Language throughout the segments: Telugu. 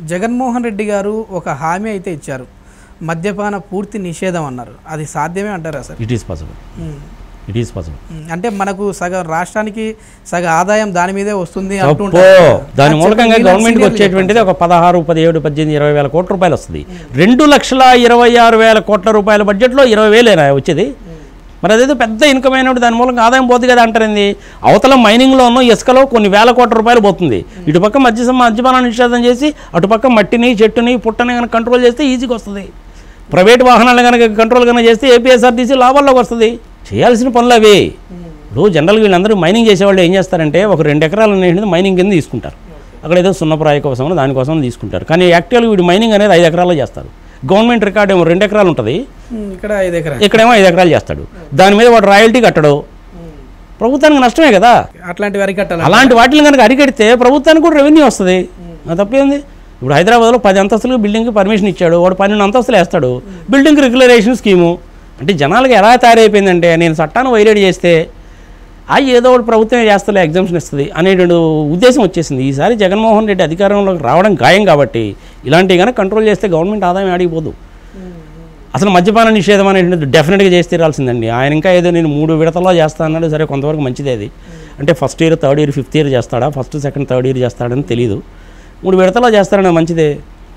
జగన్మోహన్ రెడ్డి గారు ఒక హామీ అయితే ఇచ్చారు మద్యపాన పూర్తి నిషేధం అన్నారు అది సాధ్యమే అంటారా sir it is possible um. It is possible um. అంటే మనకు సగం రాష్ట్రానికి సగం ఆదాయం దాని మీదే వస్తుంది తప్పు అంటుంటారు కదా. దాని అది మూలకంగా చెప్పండి, గవర్నమెంట్కి సీనియర్లు వచ్చేటువంటిది ఒక పదహారు పదిహేడు పద్దెనిమిది ఇరవై వేల కోట్ల రూపాయలు వస్తుంది రెండు లక్షల ఇరవై ఆరు వేల కోట్ల రూపాయల బడ్జెట్లో ఇరవై వేలేనా వచ్చేది మరి అదేదో పెద్ద ఇన్కమ్ అయినప్పుడు దాని మూలంగా ఆదాయం పోతుంది కదా అంటారండి అవతల మైనింగ్లోనూ ఇసుకలో కొన్ని వేల కోట్ల రూపాయలు పోతుంది ఇటుపక్క మధ్య మద్యపాన నిషేధం చేసి అటుపక్క మట్టిని చెట్టుని పుట్టని కనుక కంట్రోల్ చేస్తే ఈజీగా వస్తుంది ప్రైవేట్ వాహనాలు కనుక కంట్రోల్ కనుక చేస్తే ఏపీఎస్ఆర్టీసీ లాభాల్లోకి వస్తుంది చేయాల్సిన పనులు అవి ఇప్పుడు జనరల్గా వీళ్ళందరూ మైనింగ్ చేసేవాళ్ళు ఏం చేస్తారంటే ఒక రెండు ఎకరాలు అనేది మైనింగ్ కింద తీసుకుంటారు అక్కడ ఏదో సున్నప్రాయ కోసం దానికోసం తీసుకుంటారు కానీ యాక్చువల్గా వీడు మైనింగ్ అనేది ఐదు ఎకరాల్లో చేస్తారు గవర్నమెంట్ రికార్డ్ ఏమో రెండు ఎకరాలు ఉంటుంది ఉమ్, ఇక్కడ ఐదు ఎకరాలు ఇక్కడేమో ఐదు ఎకరాలు చేస్తాడు దాని మీద వాడు రాయల్టీ కట్టడు ప్రభుత్వానికి నష్టమే కదా అట్లాంటివి అరికట్టాలి అలాంటి వాటిని కనుక అరికెడితే ప్రభుత్వానికి కూడా రెవెన్యూ వస్తుంది అది తప్పేంది ఇప్పుడు హైదరాబాద్లో పది అంతస్తులకు బిల్డింగ్కి పర్మిషన్ ఇచ్చాడు వాడు పన్నెండు అంతస్తులు వేస్తాడు బిల్డింగ్ రెగ్యులరేషన్ స్కీము అంటే జనాలకు ఎలా తయారైపోయిందంటే నేను చట్టాన్ని వైలేట్ చేస్తే ఆ ఏదో ఒకటి ప్రభుత్వమే చేస్తలే ఎగ్జామ్షన్ ఇస్తుంది అనేటువంటి ఉద్దేశం వచ్చేసింది ఈసారి జగన్మోహన్ రెడ్డి అధికారంలోకి రావడం ఖాయం కాబట్టి ఇలాంటివి కనుక కంట్రోల్ చేస్తే గవర్నమెంట్ ఆదాయం ఆడిపోదు అసలు మద్యపాన నిషేధం అనేది డెఫినెట్గా చేసి తీరాల్సిందండి ఆయన ఇంకా ఏదో నేను మూడు విడతల్లో చేస్తా అన్నాడు సరే కొంతవరకు మంచిదే అది అంటే first year third year fifth year చేస్తాడా ఫస్ట్ సెకండ్ థర్డ్ ఇయర్ చేస్తాడని తెలియదు మూడు విడతల్లో చేస్తాడని మంచిదే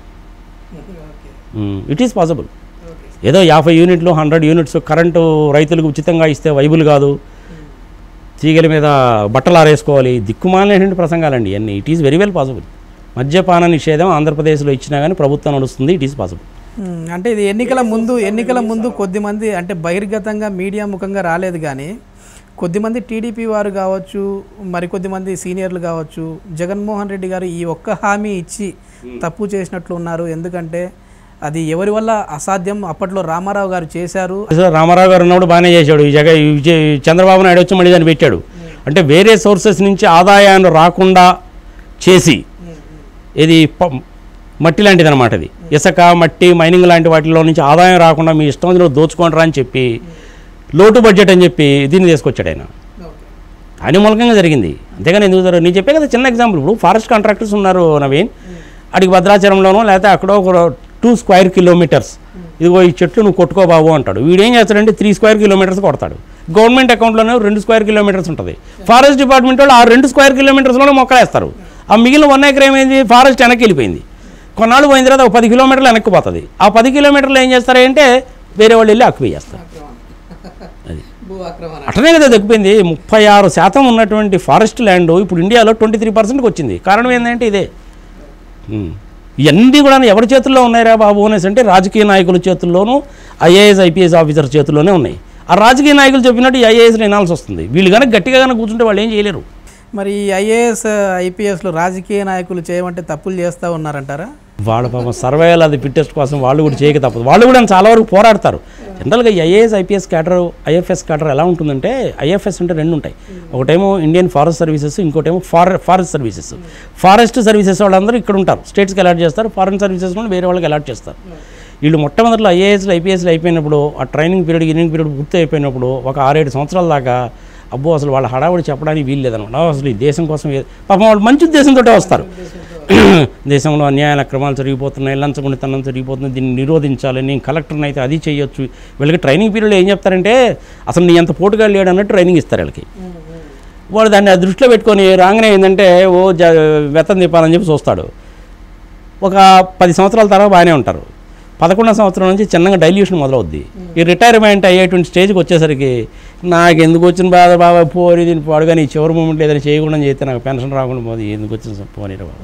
ఇట్ ఈస్ పాసిబుల్ ఏదో యాభై యూనిట్లు హండ్రెడ్ యూనిట్స్ కరెంటు రైతులకు ఉచితంగా ఇస్తే వైబుల్ కాదు తీగల మీద బట్టలు ఆరేసుకోవాలి దిక్కుమాలినటువంటి ప్రసంగాలండి ఇవన్నీ it is very well possible మద్యపాన నిషేధం ఆంధ్రప్రదేశ్లో ఇచ్చినా కానీ ప్రభుత్వం నడుస్తుంది ఇట్ ఈస్ పాసిబుల్ ఉమ్, అంటే ఇది ఎన్నికల ముందు ఎన్నికల ముందు కొద్దిమంది అంటే బహిర్గతంగా మీడియా ముఖంగా రాలేదు కానీ కొద్దిమంది టీడీపీ వారు కావచ్చు మరికొద్ది మంది సీనియర్లు కావచ్చు జగన్మోహన్ రెడ్డి గారు ఈ ఒక్క హామీ ఇచ్చి తప్పు చేసినట్లు ఉన్నారు ఎందుకంటే అది ఎవరి వల్ల అసాధ్యం అప్పట్లో రామారావు గారు చేశారు సార్ రామారావు గారు ఉన్నప్పుడు బాగానే చేశాడు ఈ జగ ఈ విజయ్ చంద్రబాబు నాయుడు వచ్చి మళ్ళీ దాన్ని పెట్టాడు అంటే వేరే సోర్సెస్ నుంచి ఆదాయాన్ని రాకుండా చేసి ఇది ప- మట్టి లాంటిది అనమాట ఇది ఇసుక మట్టి మైనింగ్ లాంటి వాటిలో నుంచి ఆదాయం రాకుండా మీ ఇష్టం వచ్చినట్టు దోచుకోండి అని చెప్పి లోటు బడ్జెట్ అని చెప్పి దీన్ని తీసుకొచ్చాడు ఆయన ఆయన మూలకంగా జరిగింది అంతేగాని ఎందుకు జరగదు నేను చెప్పే కదా చిన్న ఎగ్జాంపుల్ ఇప్పుడు ఫారెస్ట్ కాంట్రాక్టర్స్ ఉన్నారు నవీన్ అడిగి భద్రాచలంలోనో లేకపోతే అక్కడో ఒక టూ స్క్వేర్ కిలోమీటర్స్ ఇదిగో ఈ చెట్లు నువ్వు కొట్టుకో బాబు అంటాడు వీడు ఏం చేస్తాడంటే త్రీ స్క్వేర్ కిలోమీటర్స్ కొడతాడు గవర్నమెంట్ అకౌంట్లోనే రెండు స్క్వేర్ కిలోమీటర్స్ ఉంటుంది ఫారెస్ట్ డిపార్ట్మెంట్ వాళ్ళు ఆ రెండు స్క్వేర్ కిలోమీటర్స్లోనే మొక్కలేస్తారు ఆ మిగిలిన వన్ ఎకర్ ఏమైంది ఫారెస్ట్ వెనక్కి వెళ్ళిపోయింది కొన్నాళ్ళు పోయిన తర్వాత ఒక పది కిలోమీటర్లు వెనక్కి పోతుంది ఆ పది కిలోమీటర్లు ఏం చేస్తారంటే వేరే వాళ్ళు వెళ్ళి ఆక్యుపై చేస్తారు అది అట్లనే కదా తగ్గిపోయింది ముప్పై ఆరు శాతం ఉన్నటువంటి ఫారెస్ట్ ల్యాండ్ ఇప్పుడు ఇండియాలో ట్వంటీ త్రీ పర్సెంట్కి వచ్చింది కారణం ఏంటంటే ఇదే ఉమ్. ఇవన్నీ కూడా ఎవరి చేతుల్లో ఉన్నాయిరా బాబు అనేసి అంటే రాజకీయ నాయకుల చేతుల్లోనూ ఐఏఎస్ ఐపీఎస్ ఆఫీసర్ చేతుల్లోనే ఉన్నాయి ఆ రాజకీయ నాయకులు చెప్పినట్టు ఈ ఐఏఎస్లు వినాల్సి వస్తుంది వీళ్ళు కనుక గట్టిగా కనుక కూర్చుంటే వాళ్ళు ఏం చేయలేరు మరి ఈ ఐఏఎస్ ఐపీఎస్లు రాజకీయ నాయకులు చేయమంటే తప్పులు చేస్తూ ఉన్నారంటారా వాళ్ళ పాపం సర్వేలు అది ఫిట్టెస్ట్ కోసం వాళ్ళు కూడా చేయక తప్పదు వాళ్ళు కూడా చాలా వరకు పోరాడతారు జనరల్గా ఈ IAS IPS cadre IFS cadre ఎలా ఉంటుందంటే ఐఎఫ్ఎస్ అంటే రెండు ఉంటాయి ఒకటేమో ఇండియన్ ఫారెస్ట్ సర్వీసెస్ ఇంకోటేమో ఫారె ఫారెస్ట్ సర్వీసెస్ ఫారెస్ట్ సర్వీసెస్ వాళ్ళందరూ ఇక్కడ ఉంటారు స్టేట్స్కి అలాట్ చేస్తారు ఫారెన్ సర్వీసెస్ నుండి వేరే వాళ్ళకి అలాట్ చేస్తారు వీళ్ళు మొట్టమొదటిలో ఐఏఎస్లు ఐపీఎస్లు అయిపోయినప్పుడు ఆ ట్రైనింగ్ పీరియడ్ ఇన్నింగ్ పీరియడ్ పూర్తి అయిపోయినప్పుడు ఒక ఆరేడు సంవత్సరాల దాకా అబ్బో అసలు వాళ్ళ హడావుడి చెప్పడానికి వీలు లేదనమాట అసలు ఈ దేశం కోసం ఏ- పాపం వాళ్ళు మంచి ఉద్దేశంతో వస్తారు దేశంలో అన్యాయాల అక్రమాలు జరిగిపోతున్నాయి లంచగొండితనం జరిగిపోతుంది దీన్ని నిరోధించాలి నేను కలెక్టర్ని అయితే అది చేయొచ్చు వీళ్ళకి ట్రైనింగ్ పీరియడ్లో ఏం చెప్తారంటే అసలు నీ ఎంత పోటుగా లేడు అన్నట్టు ట్రైనింగ్ ఇస్తారు వీళ్ళకి వాడు దాన్ని ఆ దృష్టిలో పెట్టుకొని రాగానే ఏంటంటే ఓ జ వెతం దీపాలని చెప్పి చూస్తాడు ఒక పది సంవత్సరాల తర్వాత బాగానే ఉంటారు పదకొండవ సంవత్సరం నుంచి చిన్నగా డైల్యూషన్ మొదలవుద్ది ఈ రిటైర్మెంట్ అయ్యేటువంటి స్టేజ్కి వచ్చేసరికి నాకు ఎందుకు వచ్చిన బాధ బాబా పోరి దీన్ని పాడుగా నీ చివరి మూమెంట్ ఏదైనా చేయకుండా చేస్తే నాకు పెన్షన్ రాకుండా పోదు ఎందుకు వచ్చిన స- పోనీరా బాబు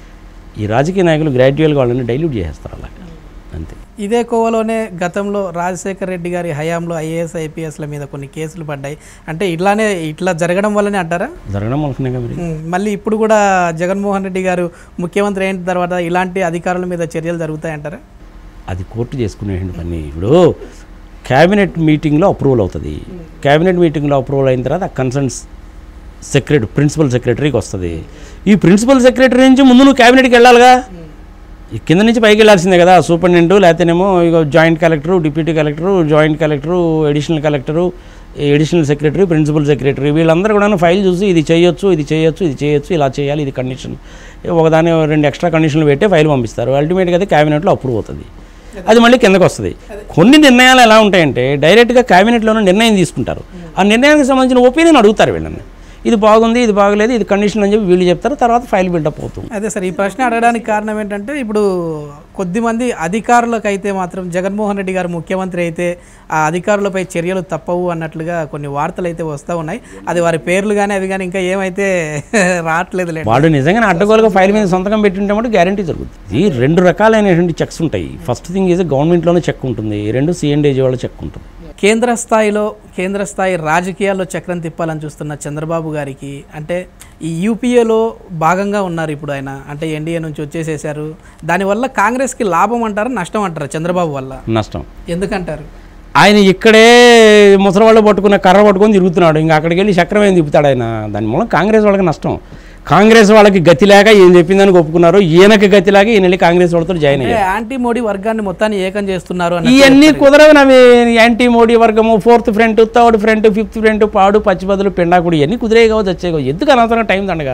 ఈ రాజకీయ నాయకులు గ్రాడ్యువల్గా వాళ్ళని డైల్యూట్ చేసేస్తారు అలాగా అంతే ఇదే కోవలోనే గతంలో రాజశేఖర రెడ్డి గారి హయాంలో ఐఏఎస్ ఐపీఎస్ల మీద కొన్ని కేసులు పడ్డాయి అంటే ఇట్లానే ఇట్లా జరగడం వల్లనే అంటారా జరగడం వలసనే మరి ఉమ్, మళ్ళీ ఇప్పుడు కూడా జగన్మోహన్ రెడ్డి గారు ముఖ్యమంత్రి అయిన తర్వాత ఇలాంటి అధికారుల మీద చర్యలు జరుగుతాయంటారా అది కోర్టు చేసుకునే పని ఇప్పుడు క్యాబినెట్ మీటింగ్లో అప్రూవల్ అవుతుంది క్యాబినెట్ మీటింగ్లో అప్రూవల్ అయిన తర్వాత ఆ కన్సర్న్స్ సెక్రటరీ ప్రిన్సిపల్ సెక్రటరీకి వస్తుంది ఈ ప్రిన్సిపల్ సెక్రటరీ నుంచి ముందు నువ్వు క్యాబినెట్కి వెళ్ళాలిగా ఈ కింద నుంచి పైకి వెళ్ళాల్సిందే కదా సూపరింటెండెంట్ లేకపోతేనేమో ఇక joint collector deputy collector joint collector additional collector additional secretary principal secretary వీళ్ళందరూ కూడా ఫైల్ చూసి ఇది చేయొచ్చు ఇది చేయొచ్చు ఇది చేయొచ్చు ఇలా చేయాలి ఇది కండిషన్ ఒకదాని రెండు ఎక్స్ట్రా కండిషన్లు పెట్టి ఫైల్ పంపిస్తారు అల్టిమేట్గా అది క్యాబినెట్లో అప్రూవ్ అవుతుంది అది మళ్ళీ కిందకు వస్తుంది కొన్ని నిర్ణయాలు ఎలా ఉంటాయంటే డైరెక్ట్గా క్యాబినెట్లోనే నిర్ణయం తీసుకుంటారు ఆ నిర్ణయానికి సంబంధించిన ఒపీనియన్ అడుగుతారు వీళ్ళని ఇది బాగుంది ఇది బాగలేదు ఇది కండిషన్ అని చెప్పి వీళ్ళు చెప్తారు తర్వాత ఫైల్ బిల్డప్ అవుతుంది అదే సార్ ఈ ప్రశ్న అడగడానికి కారణం ఏంటంటే ఇప్పుడు కొద్దిమంది అధికారులకు అయితే మాత్రం జగన్మోహన్ రెడ్డి గారు ముఖ్యమంత్రి అయితే ఆ అధికారులపై చర్యలు తప్పవు అన్నట్లుగా కొన్ని వార్తలు అయితే వస్తూ ఉన్నాయి అది వారి పేర్లు కానీ అవి కానీ ఇంకా ఏమైతే రావట్లేదు లేదు వాడు నిజంగానే అడ్డగోలుగా ఫైల్ మీద సంతకం పెట్టుంటే మటు గ్యారంటీ జరుగుతుంది ఈ రెండు రకాలైనటువంటి చెక్స్ ఉంటాయి ఫస్ట్ థింగ్ ఈజ్ గవర్నమెంట్లోనే చెక్ ఉంటుంది రెండు సిఎండేజీ వాళ్ళ చెక్ ఉంటుంది కేంద్ర స్థాయిలో కేంద్ర స్థాయి రాజకీయాల్లో చక్రం తిప్పాలని చూస్తున్న చంద్రబాబు గారికి అంటే ఈ యూపీఏలో భాగంగా ఉన్నారు ఇప్పుడు ఆయన అంటే ఎన్డీఏ నుంచి వచ్చేసేసారు దానివల్ల కాంగ్రెస్కి లాభం అంటారా నష్టం అంటారా చంద్రబాబు వల్ల నష్టం ఎందుకంటారు ఆయన ఇక్కడే ముసలివాళ్ళు పట్టుకున్న కర్ర పట్టుకొని తిరుగుతున్నాడు ఇంకా అక్కడికి వెళ్ళి చక్రం ఏం తిప్పుతాడు ఆయన దాని మూలం కాంగ్రెస్ వాళ్ళకి నష్టం కాంగ్రెస్ వాళ్ళకి గతి లేక ఏం చెప్పిందని ఒప్పుకున్నారు ఈయనకి గతి లేక ఈయన వెళ్ళి కాంగ్రెస్ వాళ్ళతో జాయిన్ అంటే అయ్యారు యాంటీ మోడీ వర్గాన్ని మొత్తాన్ని ఏకం చేస్తున్నారు అని ఇవన్నీ కుదరవు అవి యాంటీ మోడీ వర్గము fourth front third front fifth front పాడు పచ్చిబదులు పెండాకుడు ఇవన్నీ కుదిరే కావచ్చు వచ్చే కావచ్చు ఎందుకు అనవసరంగా టైం దండగా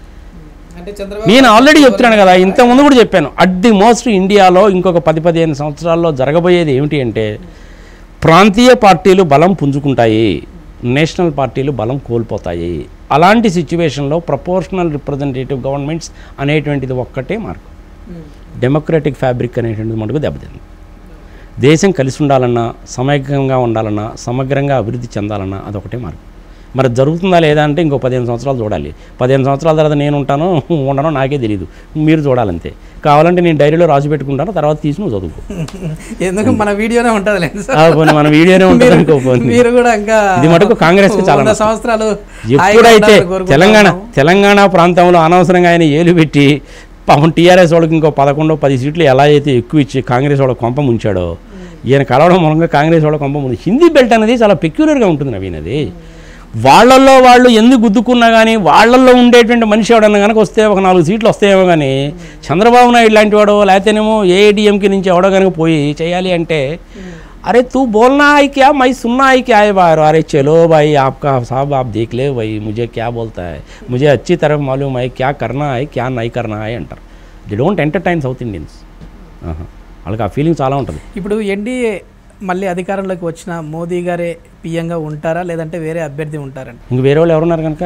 అంటే చంద్రబాబు నేను ఆల్రెడీ చెప్తున్నాను కదా ఇంత ముందు కూడా చెప్పాను అట్ ది మోస్ట్ ఇండియాలో ఇంకొక పది పదిహేను సంవత్సరాల్లో జరగబోయేది ఏమిటి అంటే ప్రాంతీయ పార్టీలు బలం పుంజుకుంటాయి నేషనల్ పార్టీలు బలం కోల్పోతాయి అలాంటి సిచ్యువేషన్లో ప్రపోర్షనల్ రిప్రజెంటేటివ్ గవర్నమెంట్స్ అనేటువంటిది ఒక్కటే మార్గం డెమోక్రటిక్ ఫ్యాబ్రిక్ అనేటువంటిది మటుకు దెబ్బతింది దేశం కలిసి ఉండాలన్నా సమగ్రంగా ఉండాలన్నా సమగ్రంగా అభివృద్ధి చెందాలన్నా అదొకటే మార్గం మరి జరుగుతుందా లేదా అంటే ఇంకో పదిహేను సంవత్సరాలు చూడాలి పదిహేను సంవత్సరాల తర్వాత నేను ఉంటాను ఉండనో నాకే తెలియదు మీరు చూడాలంతే కావాలంటే నేను డైరీలో రాసి పెట్టుకుంటాను తర్వాత తీసి నువ్వు చదువుకో ఎందుకు మన వీడియోనే ఉంటుంది లేదు ఆ, పోనీ మన వీడియోనే ఉంటుంది అనుకో పోనీ. మీరు కూడా ఇంకా ఇది మటుకు కాంగ్రెస్కి చాలా వంద నష్టం. సంవత్సరాలు ఎప్పుడైతే హాయిగా ఉండాలని తెలంగాణ కోరుకుంటున్నాము. తెలంగాణ ప్రాంతంలో అనవసరంగా ఆయన ఏలు పెట్టి పాపం టీఆర్ఎస్ వాళ్ళకి ఇంకో పదకొండో పది సీట్లు ఎలా అయితే ఎక్కువ ఇచ్చి కాంగ్రెస్ వాళ్ళ కొంప ముంచాడో ఈయన కలవడం మూలంగా కాంగ్రెస్ వాళ్ళ కొంప ముందు హిందీ బెల్ట్ అనేది చాలా పెక్యులర్గా ఉంటుంది నవీన్ అది వాళ్ళల్లో వాళ్ళు ఎందుకు గుద్దుకున్నా కానీ వాళ్ళల్లో ఉండేటువంటి మనిషి ఎవడన్నా కనుక వస్తే ఒక నాలుగు సీట్లు వస్తాయేమో కానీ చంద్రబాబు నాయుడు లాంటి వాడు లేకపోతేనేమో ఏఐడిఎంకి నుంచి ఎవడో కనుక పోయి చేయాలి అంటే अरे तू बोलना है क्या मैं सुनना है क्या है बाहर अरे चलो भाई आपका साहब आप देख ले भाई मुझे क्या बोलता है मुझे अच्छी तरह मालूम है क्या करना है क्या नहीं करना है అంటారు they don't entertain south Indians వాళ్ళకి ఆ ఫీలింగ్ చాలా ఉంటుంది ఇప్పుడు ఎన్డీఏ మళ్ళీ అధికారంలోకి వచ్చిన మోదీ గారే పిఎంగా ఉంటారా లేదంటే వేరే అభ్యర్థి ఉంటారండి ఇంక వేరే వాళ్ళు ఎవరున్నారు కనుక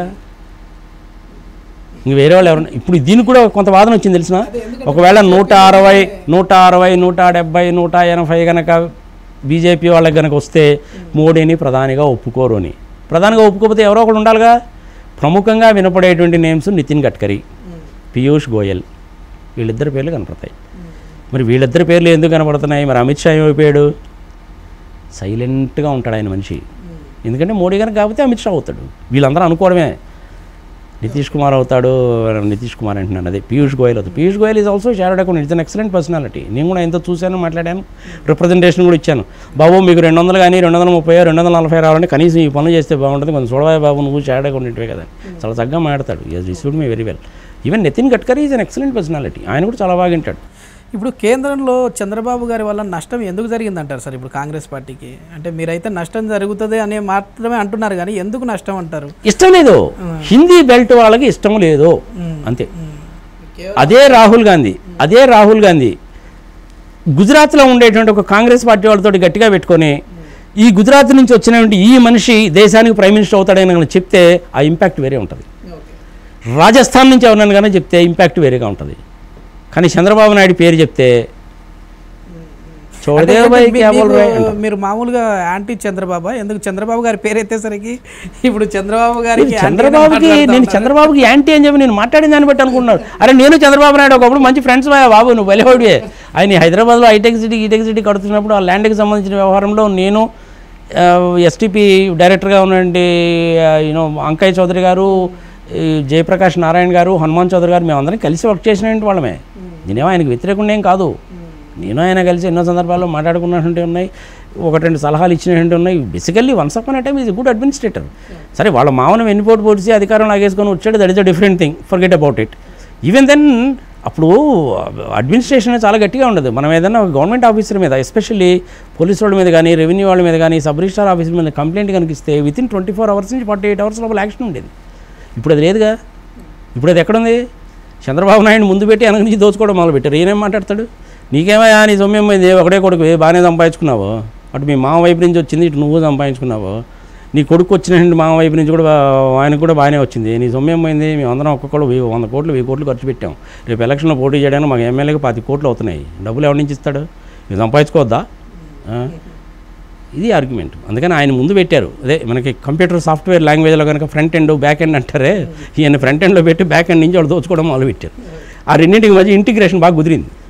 ఇంక వేరే వాళ్ళు ఎవరు ఇప్పుడు దీనికి కూడా కొంత వాదన వచ్చింది తెలిసిన ఒకవేళ నూట అరవై నూట అరవై నూట డెబ్బై నూట ఎనభై కనుక బీజేపీ వాళ్ళకి కనుక వస్తే మోడీని ప్రధానిగా ఒప్పుకోరు అని ప్రధానిగా ఒప్పుకోకపోతే ఎవరో ఒకడు ఉండాలిగా ప్రముఖంగా వినపడేటువంటి నేమ్స్ నితిన్ గడ్కరీ పీయూష్ గోయల్ వీళ్ళిద్దరి పేర్లు కనపడతాయి మరి వీళ్ళిద్దరి పేర్లు ఎందుకు కనపడుతున్నాయి మరి అమిత్ షా ఏమైపోయాడు సైలెంట్గా ఉంటాడు ఆయన మనిషి ఎందుకంటే మోడీ గారికి కాకపోతే అమిత్ షా అవుతాడు వీళ్ళందరూ అనుకోవడమే నితీష్ కుమార్ అవుతాడు నితీష్ కుమార్ అంటున్నాను అదే పీయూష్ గోయల్ అవుతాడు Piyush Goyal is also chartered account it's an excellent personality నేను కూడా ఎంతో చూశాను మాట్లాడాను రిప్రజెంటేషన్ కూడా ఇచ్చాను బాబు మీకు రెండు వందలు కానీ రెండు వందల ముప్పై రెండు వందల నలభై రావాలంటే కనీసం ఈ పనులు చేస్తే బాగుంటుంది కొంచెం చూడవా బాబు నువ్వు షార్డ్ అకౌంట్ ఇంటివే కదా చాలా చక్కగా మాట్లాడతాడు is received me very well even Nitin Gadkari is an excellent personality ఆయన కూడా చాలా బాగా వింటాడు ఇప్పుడు కేంద్రంలో చంద్రబాబు గారి వల్ల నష్టం ఎందుకు జరిగిందంటారు సార్ ఇప్పుడు కాంగ్రెస్ పార్టీకి అంటే మీరైతే నష్టం జరుగుతుంది అని మాత్రమే అంటున్నారు కానీ ఎందుకు నష్టం అంటారు ఇష్టం లేదు హిందీ బెల్ట్ వాళ్ళకి ఇష్టం లేదు అంతే అదే రాహుల్ గాంధీ అదే రాహుల్ గాంధీ గుజరాత్లో ఉండేటువంటి ఒక కాంగ్రెస్ పార్టీ వాళ్ళతో గట్టిగా పెట్టుకొని ఈ గుజరాత్ నుంచి వచ్చినటువంటి ఈ మనిషి దేశానికి ప్రైమ్ మినిస్టర్ అవుతాడని కనుక చెప్తే ఆ ఇంపాక్ట్ వేరే ఉంటుంది రాజస్థాన్ నుంచి ఎవరినైనా కానీ చెప్తే ఇంపాక్ట్ వేరేగా ఉంటుంది కానీ చంద్రబాబు నాయుడు పేరు చెప్తే చూడదే అంటే భాయ్ మీ- క్యా బోల్ మీకు రహే అంటారు. మీరు మామూలుగా యాంటీ చంద్రబాబు ఎందుకు చంద్రబాబు గారి పేరు ఎత్తేసరికి ఇప్పుడు చంద్రబాబు గారికి నేను యాంటీ అని చంద్రబాబుకి మాట్లాడుతా నేను ఉన్నారు. చంద్రబాబుకి యాంటీ అని చెప్పి నేను మాట్లాడిన దాన్ని బట్టి అనుకుంటున్నాను అరే నేను చంద్రబాబు నాయుడు ఒకప్పుడు మంచి ఫ్రెండ్స్ బాబు నువ్వు బలిహోడివే ఆయన హైదరాబాద్లో హైటెక్ సిటీ ఈటెక్ సిటీ కడుతున్నప్పుడు ఆ ల్యాండ్కి సంబంధించిన వ్యవహారంలో నేను ఎస్టీపీ డైరెక్టర్గా ఉన్నటువంటి యూనో అంకయ్య చౌదరి గారు ఈ జయప్రకాష్ నారాయణ గారు హనుమాన్ చౌదరి గారు మేమందరం కలిసి వర్క్ చేసినటువంటి వాళ్ళమే నేనేమో ఆయనకు వ్యతిరేకుండా ఏం కాదు నేను ఆయన కలిసి ఎన్నో సందర్భాల్లో మాట్లాడుకున్నటువంటి ఉన్నాయి ఒకటి రెండు సలహాలు ఇచ్చినటువంటి ఉన్నాయి basically once upon time is good administrator సరే వాళ్ళ మామను వెన్నుపోటు పొడిచి అధికారం లాగేసుకొని వచ్చాడు that is a different thing forget about it even then అప్పుడు అడ్మినిస్ట్రేషన్ చాలా గట్టిగా ఉండదు మనం ఏదైనా ఒక గవర్నమెంట్ ఆఫీసర్ మీద ఎస్పెషల్లీ పోలీస్ వాళ్ళ మీద కానీ రెవెన్యూ వాళ్ళ మీద కానీ సబ్ రిజిస్టార్ ఆఫీసర్ మీద కంప్లైంట్ కనిపిస్తే within twenty four hours నుంచి ఫార్టీ ఎయిట్ అవర్స్ లోపల యాక్షన్ ఉండేది ఇప్పుడు అది లేదుగా ఇప్పుడు అది ఎక్కడుంది చంద్రబాబు నాయుడు ముందు పెట్టి వెనక నుంచి దోచుకోవడం మొదలు పెట్టారు ఈయనేం మాట్లాడతాడు నీకేమయ్యా నీ సొమ్యం ఇది ఒకడే కొడుకు బాగానే సంపాదించుకున్నావు అటు మీ మామ వైపు నుంచి వచ్చింది ఇటు నువ్వు సంపాదించుకున్నావు నీ కొడుకు వచ్చిన మామ వైపు నుంచి కూడా బా- ఆయనకు కూడా బాగానే వచ్చింది నీ సొమ్యం పోయింది మేము అందరం ఒక్కొక్కడు వెయ్యి- వంద కోట్లు వెయ్యి కోట్లు ఖర్చు పెట్టాం రేపు ఎలక్షన్లో పోటీ చేయడానికి మాకు ఎమ్మెల్యేకి పది కోట్లు అవుతున్నాయి డబ్బులు ఎవరి నుంచి ఇస్తాడు మీరు సంపాదించుకోవద్దా ఆ? ఇది ఆర్గ్యుమెంట్ అందుకని ఆయన ముందు పెట్టారు అదే మనకి కంప్యూటర్ సాఫ్ట్వేర్ లాంగ్వేజ్లో కనుక ఫ్రంట్ ఎండ్ బ్యాక్ ఎండ్ అంటారే ఈయన ఫ్రంట్ ఎండ్లో పెట్టి బ్యాక్ ఎండ్ నుంచి వాళ్ళు దోచుకోవడం మొదలు పెట్టారు ఆ రెండింటికి మధ్య ఇంటిగ్రేషన్ బాగా కుదిరింది